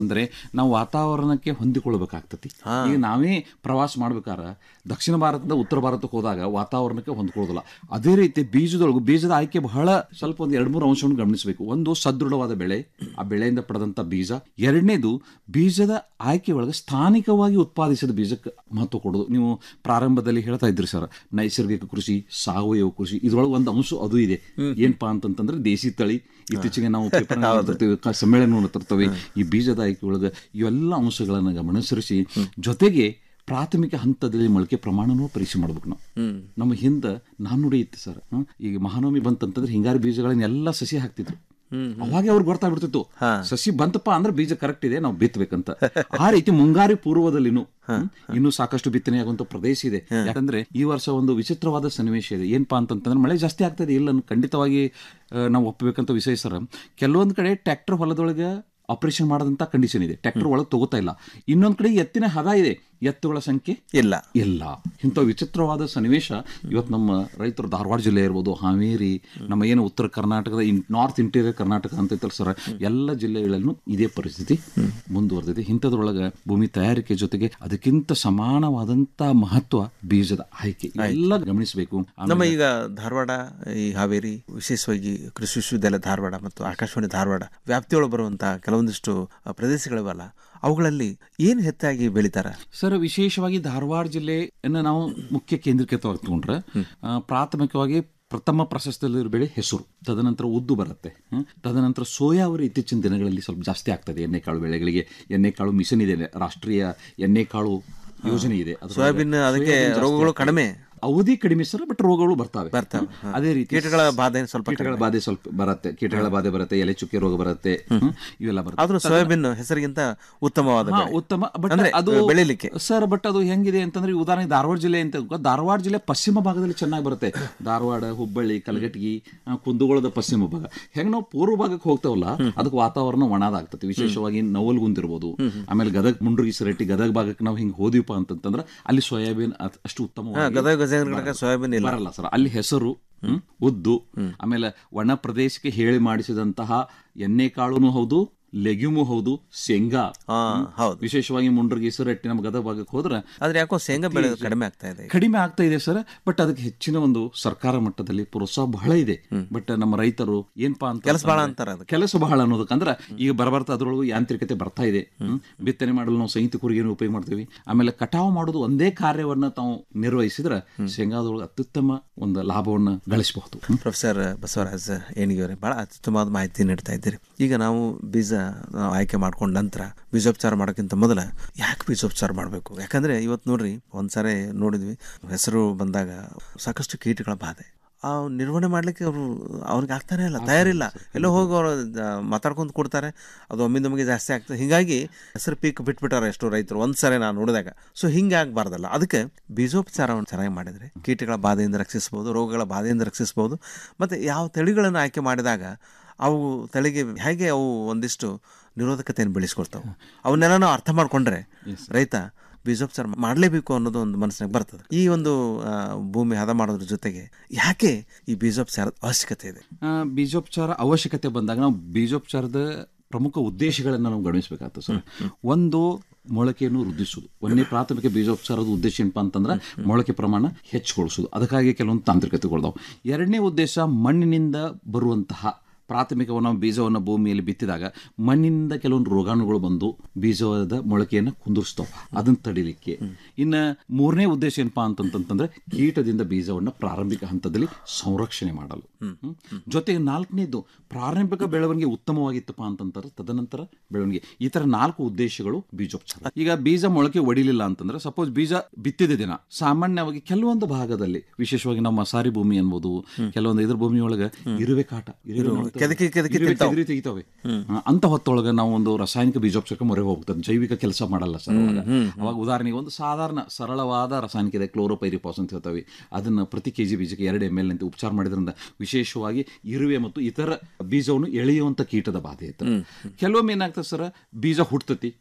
ಅಂದ್ರೆ ನಾವು ವಾತಾವರಣಕ್ಕೆ ಹೊಂದಿಕೊಳ್ಬೇಕಾಗ್ತತಿ ಈಗ ನಾವೇ ಪ್ರವಾಸ ಮಾಡ್ಬೇಕಾರ ದಕ್ಷಿಣ ಭಾರತದ ಉತ್ತರ ಭಾರತಕ್ಕೆ ಹೋದಾಗ ವಾತಾವರಣಕ್ಕೆ ಹೊಂದ್ಕೊಳ್ಳೋದಿಲ್ಲ ಅದೇ ರೀತಿ ಬೀಜದೊಳಗು ಬೀಜದ ಆಯ್ಕೆ ಬಹಳ ಸ್ವಲ್ಪ ಒಂದು ಎರಡು ಮೂರು ಅಂಶವನ್ನು ಗಮನಿಸಬೇಕು ಒಂದು ಸದೃಢವಾದ ಬೆಳೆ ಆ ಬೆಳೆಯಿಂದ ಪಡೆದಂತ ಬೀಜ ಎರಡನೇದು ಬೀಜದ ಆಯ್ಕೆ ಒಳಗೆ ಸ್ಥಾನಿಕವಾಗಿ ಉತ್ಪಾದಿಸಿದ ಬೀಜಕ್ಕೆ ಮಹತ್ವ ಕೊಡೋದು ನೀವು ಪ್ರಾರಂಭದಲ್ಲಿ ಹೇಳ್ತಾ ಇದ್ರಿ ಸರ್ ನೈಸರ್ಗಿಕ ಕೃಷಿ ಸಾವಯವ ಕೃಷಿ ಇದ್ರೊಳಗೆ ಒಂದು ಅಂಶ ಅದು ಇದೆ ಏನಪ್ಪಾ ಅಂತಂತಂದ್ರೆ ದೇಸಿ ತಳಿ ಇತ್ತೀಚೆಗೆ ನಾವು ಪೇಪರ್ ತರ್ತೀವಿ ಕ- ಸಮ್ಮೇಳನ ತರ್ತೇವೆ ಈ ಬೀಜದ ಆಯ್ಕೆ ಒಳಗೆ ಇವೆಲ್ಲ ಅಂಶಗಳನ್ನು ಗಮನಿಸರಿಸಿ ಜೊತೆಗೆ ಪ್ರಾಥಮಿಕ ಹಂತದಲ್ಲಿ ಮೊಳಕೆ ಪ್ರಮಾಣನೂ ಪರೀಕ್ಷೆ ಮಾಡ್ಬೇಕು ನಾವು ನಮ್ಮ ಹಿಂದೆ ನಾನುಡಿ ಇತ್ತು ಸರ್ ಹ್ಮ್? ಈಗ ಮಹಾನವಮಿ ಬಂತಂತಂದ್ರೆ ಹಿಂಗಾರಿ ಬೀಜಗಳನ್ನ ಎಲ್ಲ ಸಸಿ ಹಾಕ್ತಿದ್ರು ಅವಾಗೆ ಅವ್ರಿಗೆ ಗೊತ್ತಾಗ್ಬಿಡ್ತಿತ್ತು ಸಸಿ ಬಂತಪ್ಪ ಅಂದ್ರೆ ಬೀಜ ಕರೆಕ್ಟ್ ಇದೆ ನಾವು ಬಿತ್ತಬೇಕಂತ ಆ ರೀತಿ ಮುಂಗಾರಿ ಪೂರ್ವದಲ್ಲಿನೂ ಹ್ಮ್, ಇನ್ನೂ ಸಾಕಷ್ಟು ಬಿತ್ತನೆ ಆಗುವಂತ ಪ್ರದೇಶ ಇದೆ ಯಾಕಂದ್ರೆ ಈ ವರ್ಷ ಒಂದು ವಿಚಿತ್ರವಾದ ಸನ್ನಿವೇಶ ಇದೆ ಏನಪ್ಪಾ ಅಂತಂತಂದ್ರೆ ಮಳೆ ಜಾಸ್ತಿ ಆಗ್ತದೆ ಇಲ್ಲ ಅನ್ನೋ ಖಂಡಿತವಾಗಿ ಆ, ನಾವು ಒಪ್ಪಬೇಕಂತ ವಿಷಯ ಸರ್ ಕೆಲವೊಂದ್ ಕಡೆ ಟ್ರ್ಯಾಕ್ಟರ್ ಹೊಲದೊಳಗೆ ಆಪರೇಷನ್ ಮಾಡದಂತ ಕಂಡೀಷನ್ ಇದೆ ಟ್ರ್ಯಾಕ್ಟರ್ ಒಳಗೆ ತಗೋತಾ ಇಲ್ಲ ಇನ್ನೊಂದ್ ಕಡೆ ಎತ್ತಿನ ಹದ ಇದೆ ಎತ್ತುಗಳ ಸಂಖ್ಯೆ ಇಲ್ಲ ಇಲ್ಲ ಇಂಥ ವಿಚಿತ್ರವಾದ ಸನ್ನಿವೇಶ ಇವತ್ತು ನಮ್ಮ ರೈತರು ಧಾರವಾಡ ಜಿಲ್ಲೆ ಇರ್ಬೋದು ಹಾವೇರಿ ನಮ್ಮ ಏನು ಉತ್ತರ ಕರ್ನಾಟಕದ ನಾರ್ತ್ ಇಂಟೀರಿಯರ್ ಕರ್ನಾಟಕ ಅಂತ ಐತಲ್ಲ ಸರ್ ಎಲ್ಲ ಜಿಲ್ಲೆಗಳಲ್ಲೂ ಇದೇ ಪರಿಸ್ಥಿತಿ ಮುಂದುವರೆದಿದೆ ಇಂಥದ್ರೊಳಗೆ ಭೂಮಿ ತಯಾರಿಕೆ ಜೊತೆಗೆ ಅದಕ್ಕಿಂತ ಸಮಾನವಾದಂತ ಮಹತ್ವ ಬೀಜದ ಆಯ್ಕೆ ಎಲ್ಲ ಗಮನಿಸಬೇಕು ನಮ್ಮ ಈಗ ಧಾರವಾಡ ಈ ಹಾವೇರಿ ವಿಶೇಷವಾಗಿ ಕೃಷಿ ವಿಶ್ವವಿದ್ಯಾಲಯ ಧಾರವಾಡ ಮತ್ತು ಆಕಾಶವಾಣಿ ಧಾರವಾಡ ವ್ಯಾಪ್ತಿಯೊಳಗೆ ಬರುವಂತಹ ಕೆಲವೊಂದಿಷ್ಟು ಆ, ಪ್ರದೇಶಗಳಿವಲ್ಲ ಅವುಗಳಲ್ಲಿ ಏನು ಹೆಚ್ಚಾಗಿ ಬೆಳಿತಾರ ಸರ್ ವಿಶೇಷವಾಗಿ ಧಾರವಾಡ ಜಿಲ್ಲೆಯನ್ನು ನಾವು ಮುಖ್ಯ ಕೇಂದ್ರೀಕೃತವಾಗಿ ತಗೊಂಡ್ರೆ ಆ, ಪ್ರಾಥಮಿಕವಾಗಿ ಪ್ರಥಮ ಪ್ರಶಸ್ತಿಯಲ್ಲಿರೋ ಬೆಳೆ ಹೆಸರು ತದನಂತರ ಉದ್ದು ಬರುತ್ತೆ ಹ್ಮ್. ತದನಂತರ ಸೋಯಾವರಿ ಇತ್ತೀಚಿನ ದಿನಗಳಲ್ಲಿ ಸ್ವಲ್ಪ ಜಾಸ್ತಿ ಆಗ್ತದೆ ಎಣ್ಣೆಕಾಳು ಬೆಳೆಗಳಿಗೆ ಎಣ್ಣೆಕಾಳು ಮಿಷನ್ ಇದೆ ರಾಷ್ಟ್ರೀಯ ಎಣ್ಣೆಕಾಳು ಯೋಜನೆ ಇದೆ ಅದ್ರೊಳಗೆ ಸೋಯಾಬೀನ್ ಅದಕ್ಕೆ ಸೋಯಾಬೀನ್ ಜಾಸ್ತಿ ರೋಗಗಳು ಆಗ್ತದೆ. ಕಡಿಮೆ ಅವಧಿ ಕಡಿಮೆ ಸರ್ ಬಟ್ ರೋಗಗಳು ಬರ್ತವೆ ಬರ್ತವೆ. ಹ್ಮ್. ಅದೇ ರೀತಿ ಕೀಟಗಳ ಬಾಧೆ ಸ್ವಲ್ಪ ಕೀಟಗಳ ಬಾಧೆ ಸ್ವಲ್ಪ ಬರುತ್ತೆ ಕೀಟಗಳ ಬಾಧೆ ಬರುತ್ತೆ ಎಲೆ ಚುಕ್ಕೆ ರೋಗ ಬರುತ್ತೆ ಹ್ಮ್. ಇವೆಲ್ಲ ಬರುತ್ತೆ ಆದ್ರೂ ಸೋಯಾಬೀನ್ ಹೆಸರಿಗಿಂತ ಉತ್ತಮವಾದ ಹಾ, ಬೆಳೆ. ಉತ್ತಮ ಬಟ್ ಅಂದ್ರೆ ಅದು ಬೆಳಿಲಿಕ್ಕೆ ಸರ್ ಬಟ್ ಅದು ಹೆಂಗಿದೆ ಅಂತಂದ್ರೆ ಈ ಉದಾಹರಣೆ ಧಾರವಾಡ ಜಿಲ್ಲೆ ಅಂತ ತಿಳ್ಕೊ. ಧಾರವಾಡ ಜಿಲ್ಲೆ ಪಶ್ಚಿಮ ಭಾಗದಲ್ಲಿ ಚೆನ್ನಾಗಿ ಬರುತ್ತೆ ಧಾರವಾಡ ಹುಬ್ಬಳ್ಳಿ ಕಲಘಟಗಿ ಆ, ಕುಂದಗೋಳದ ಪಶ್ಚಿಮ ಭಾಗ ಹೆಂಗ್ ನಾವು ಪೂರ್ವ ಭಾಗಕ್ಕೆ ಹೋಗ್ತಾವಲ್ಲ ಅದಕ್ಕೆ ವಾತಾವರಣ ಒಣದಾಗ್ತದೆ ವಿಶೇಷವಾಗಿ ನವಲ್ಗುಂದಿರ್ಬೋದು ಆಮೇಲೆ ಗದಗ ಮುಂಡ್ರಿಗಿ ಸರಟ್ಟಿ ಗದಗ ಭಾಗಕ್ಕೆ ನಾವು ಹಿಂಗ್ ಹೋದಿವಪ್ಪ ಅಂತಂದ್ರೆ ಅಲ್ಲಿ ಸೋಯಾಬೀನ್ ಅತ್- ಅಷ್ಟು ಉತ್ತಮ ಗದಗ ಗಜೇಂದ್ರ ಸೋಯಾಬೀನ್ ಇಲ್ಲ ಬರಲ್ಲ ಸರ್ ಅಲ್ಲಿ ಹೆಸರು ಹ್ಮ್, ಉದ್ದು ಆಮೇಲೆ ಒಣ ಪ್ರದೇಶಕ್ಕೆ ಹೇಳಿ ಮಾಡಿಸಿದಂತಹ ಎಣ್ಣೆ ಕಾಳುನು ಹೌದು ಲೆಗ್ಯೂಮು ಹೌದು ಶೇಂಗಾ ಹಾ ಹೌದು ವಿಶೇಷವಾಗಿ ಮುಂಡ್ರಿಗೆ ಹೆಸರಟ್ಟಿ ನಮ್ಮ ಗದಗ ಭಾಗಕ್ಕೆ ಹೋದ್ರೆ ಆದ್ರೆ ಯಾಕೋ ಶೇಂಗಾ ಬೆಳೆ ಕಡಿಮೆ ಆಗ್ತಾ ಇದೆ ಕಡಿಮೆ ಆಗ್ತಾ ಇದೆ ಸರ್ ಬಟ್ ಅದಕ್ಕೆ ಹೆಚ್ಚಿನ ಒಂದು ಸರ್ಕಾರ ಮಟ್ಟದಲ್ಲಿ ಪ್ರೋತ್ಸಾಹ ಬಹಳ ಇದೆ ಬಟ್ ನಮ್ಮ ರೈತರು ಏನಪ್ಪಾ ಅಂತ ಕೆಲಸ ಬಹಳ ಅಂತಾರ ಅದಕ್ಕೆ ಕೆಲಸ ಬಹಳ ಅನ್ನೋದಕ್ಕಂದ್ರೆ ಈಗ ಬರಬರ್ತಾ ಅದ್ರೊಳಗೂ ಯಾಂತ್ರಿಕತೆ ಬರ್ತಾ ಇದೆ ಹ್ಮ್. ಬಿತ್ತನೆ ಮಾಡಲು ನಾವು ಸಂಯುಕ್ತ ಕೂರಿಗೆಯನ್ನು ಉಪಯೋಗ ಮಾಡ್ತೀವಿ ಆಮೇಲೆ ಕಟಾವು ಮಾಡೋದು ಒಂದೇ ಕಾರ್ಯವನ್ನ ತಾವು ನಿರ್ವಹಿಸಿದ್ರೆ ಶೇಂಗಾದೊಳಗೆ ಅತ್ಯುತ್ತಮ ಒಂದು ಲಾಭವನ್ನ ಗಳಿಸಬಹುದು ಪ್ರೊಫೆಸರ್ ಬಸವರಾಜ್ ಏಣಿಗೆಯವರೇ ಬಹಳ ಅತ್ಯುತ್ತಮವಾದ ಮಾಹಿತಿ ನೀಡ್ತಾ ಇದ್ದೀರಿ ಈಗ ನಾವು ಬೀಜ ನಾವು ಆಯ್ಕೆ ಮಾಡ್ಕೊಂಡ ನಂತರ ಬೀಜೋಪಚಾರ ಮಾಡೋಕ್ಕಿಂತ ಮೊದಲ ಯಾಕೆ ಬೀಜೋಪಚಾರ ಮಾಡಬೇಕು ಯಾಕಂದ್ರೆ ಇವತ್ತು ನೋಡ್ರಿ ಒಂದ್ಸಾರಿ ನೋಡಿದ್ವಿ ಹೆಸರು ಬಂದಾಗ ಸಾಕಷ್ಟು ಕೀಟಗಳ ಬಾಧೆ ಆ ನಿರ್ವಹಣೆ ಮಾಡ್ಲಿಕ್ಕೆ ಅವರು ಅವ್ರಿಗೆ ಆಗ್ತಾನೆ ಇಲ್ಲ ತಯಾರಿಲ್ಲ ಎಲ್ಲೋ ಹೋಗಿ ಅವರು ಮಾತಾಡ್ಕೊಂಡು ಕೊಡ್ತಾರೆ ಅದು ಒಮ್ಮಿಂದ ಒಮ್ಮಿಗೆ ಜಾಸ್ತಿ ಆಗ್ತದೆ ಹೀಗಾಗಿ ಹೆಸರು ಪೀಕ್ ಬಿಟ್ಬಿಟ್ಟಾರೆ ಎಷ್ಟೋ ರೈತರು ಒಂದ್ಸರಿ ನಾನು ನೋಡಿದಾಗ ಸೊ ಹಿಂಗೆ ಆಗಬಾರ್ದಲ್ಲ ಅದಕ್ಕೆ ಬೀಜೋಪಚಾರವನ್ನು ಚೆನ್ನಾಗಿ ಮಾಡಿದರೆ ಕೀಟಗಳ ಬಾಧೆಯಿಂದ ರಕ್ಷಿಸ್ಬೋದು ರೋಗಗಳ ಬಾಧೆಯಿಂದ ರಕ್ಷಿಸ್ಬೋದು ಮತ್ತು ಯಾವ ತಳಿಗಳನ್ನು ಆಯ್ಕೆ ಮಾಡಿದಾಗ ಅವು ತಳಿಗೆ ಹೇಗೆ ಅವು ಒಂದಿಷ್ಟು ನಿರೋಧಕತೆಯನ್ನು ಬೆಳೆಸ್ಕೊಳ್ತಾವೆ ಅವನ್ನೆಲ್ಲ ನಾವು ಅರ್ಥ ಮಾಡ್ಕೊಂಡ್ರೆ ರೈತ ಬೀಜೋಪಚಾರ ಮಾಡಲೇಬೇಕು ಅನ್ನೋದು ಒಂದು ಮನಸ್ಸಿನಾಗ ಬರ್ತದೆ ಈ ಒಂದು ಆ, ಭೂಮಿ ಹದ ಮಾಡೋದ್ರ ಜೊತೆಗೆ ಯಾಕೆ ಈ ಬೀಜೋಪಚಾರದ ಅವಶ್ಯಕತೆ ಇದೆ ಆ, ಬೀಜೋಪಚಾರ ಅವಶ್ಯಕತೆ ಬಂದಾಗ ನಾವು ಬೀಜೋಪಚಾರದ ಪ್ರಮುಖ ಉದ್ದೇಶಗಳನ್ನು ನಾವು ಗಮನಿಸಬೇಕಾಗ್ತದೆ ಸರ್ ಒಂದು ಮೊಳಕೆಯನ್ನು ವೃದ್ಧಿಸುವುದು ಒಂದನೇ ಪ್ರಾಥಮಿಕ ಬೀಜೋಪಚಾರದ ಉದ್ದೇಶ ಏನಪ್ಪಾ ಅಂತಂದ್ರೆ ಮೊಳಕೆ ಪ್ರಮಾಣ ಹೆಚ್ಚುಗೊಳಿಸೋದು ಅದಕ್ಕಾಗಿ ಕೆಲವೊಂದು ತಾಂತ್ರಿಕತೆಗಳಿದಾವೆ ಎರಡನೇ ಉದ್ದೇಶ ಮಣ್ಣಿನಿಂದ ಬರುವಂತಹ ಪ್ರಾಥಮಿಕವನ್ನು ನಾವು ಬೀಜವನ್ನು ಭೂಮಿಯಲ್ಲಿ ಬಿತ್ತಿದಾಗ ಮಣ್ಣಿನಿಂದ ಕೆಲವೊಂದು ರೋಗಾಣುಗಳು ಬಂದು ಬೀಜದ ಮೊಳಕೆಯನ್ನು ಕುಂದಿರ್ಸ್ತಾವೆ ಅದನ್ನ ತಡಿಲಿಕ್ಕೆ ಇನ್ನ ಮೂರನೇ ಉದ್ದೇಶ ಏನಪ್ಪಾ ಅಂತಂತಂದ್ರೆ ಕೀಟದಿಂದ ಬೀಜವನ್ನು ಪ್ರಾರಂಭಿಕ ಹಂತದಲ್ಲಿ ಸಂರಕ್ಷಣೆ ಮಾಡಲು ಹ್ಮ್. ಜೊತೆಗೆ ನಾಲ್ಕನೇದು ಪ್ರಾರಂಭಿಕ ಬೆಳವಣಿಗೆ ಉತ್ತಮವಾಗಿತ್ತಪ್ಪ ಅಂತಂತಾರೆ ತದನಂತರ ಬೆಳವಣಿಗೆ ಈ ತರ ನಾಲ್ಕು ಉದ್ದೇಶಗಳು ಬೀಜೋಪಚಾರ ಈಗ ಬೀಜ ಮೊಳಕೆ ಒಡಿಲಿಲ್ಲ ಅಂತಂದ್ರೆ ಸಪೋಸ್ ಬೀಜ ಬಿತ್ತಿದ ದಿನ ಸಾಮಾನ್ಯವಾಗಿ ಕೆಲವೊಂದು ಭಾಗದಲ್ಲಿ ವಿಶೇಷವಾಗಿ ನಮ್ಮ ಮಸಾರಿ ಭೂಮಿ ಅನ್ಬೋದು ಕೆಲವೊಂದು ಇದ್ರ ಭೂಮಿಯೊಳಗೆ ಇರುವೆ ಕಾಟ ಇರುವೆ ಮಾಡ್ತವೆ. ಕೆದಕಿ ಕೆದಕಿ ಇರುವೆ ತಿಂತಾವು. ಕೆದರಿ ತೆಗಿತಾವೆ ಆ, ಅಂತ ಹೊತ್ತೊಳಗೆ ನಾವು ಒಂದು ರಾಸಾಯನಿಕ ಬೀಜೋಪಚಾರಕ್ಕೆ ಮೊರೆ ಹೋಗ್ತದೆ ಜೈವಿಕ ಕೆಲಸ ಮಾಡಲ್ಲ ಸರ್ ಅವಾಗ ಅವಾಗ ಉದಾಹರಣೆಗೆ ಒಂದು ಸಾಧಾರಣ ಸರಳವಾದ ರಾಸಾಯನಿಕ ಇದೆ ಕ್ಲೋರೋಪೈರಿಪಾಸ್ ಅಂತ ಹೇಳ್ತೇವೆ ಅದನ್ನ ಪ್ರತಿ ಕೆಜಿ ಬೀಜಕ್ಕೆ ಎರಡು ಎಮ್ ಎಲ್ ಅಂತ ಉಪಚಾರ ಮಾಡಿದ್ರಿಂದ ವಿಶೇಷವಾಗಿ ಇರುವೆ ಮತ್ತು ಇತರ ಬೀಜವನ್ನು ಎಳೆಯುವಂತ ಕೀಟದ ಬಾಧೆ ಇರ್ತದೆ ಕೆಲವೊಮ್ಮೆ ಏನಾಗ್ತದೆ ಸರ್ ಬೀಜ ಹುಟ್ಟತತಿ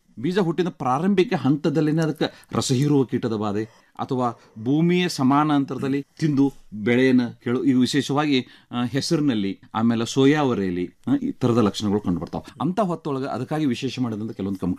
ಬೀಜ ಹುಟ್ಟಿದ ಪ್ರಾರಂಭಿಕ ಹಂತದಲ್ಲಿನೇ ಅದಕ್ಕೆ ರಸ ಹೀರುವ ಕೀಟದ ಬಾಧೆ ಅಥವಾ ಭೂಮಿಯ ಸಮಾನ ಅಂತರದಲ್ಲಿ ತಿಂದು ಬೆಳೆಯನ್ನು ಕೇಳು ಈಗ ವಿಶೇಷವಾಗಿ ಆ, ಹೆಸರಿನಲ್ಲಿ ಆಮೇಲೆ ಸೋಯಾವರೆಯಲ್ಲಿ ಆ, ಈ ಥರದ ಲಕ್ಷಣಗಳು ಕಂಡು ಬರ್ತಾವೆ ಅಂತ ಹೊತ್ತೊಳಗೆ ಅದಕ್ಕಾಗಿ ವಿಶೇಷ ಮಾಡಿದಂಥ ಕೆಲವೊಂದು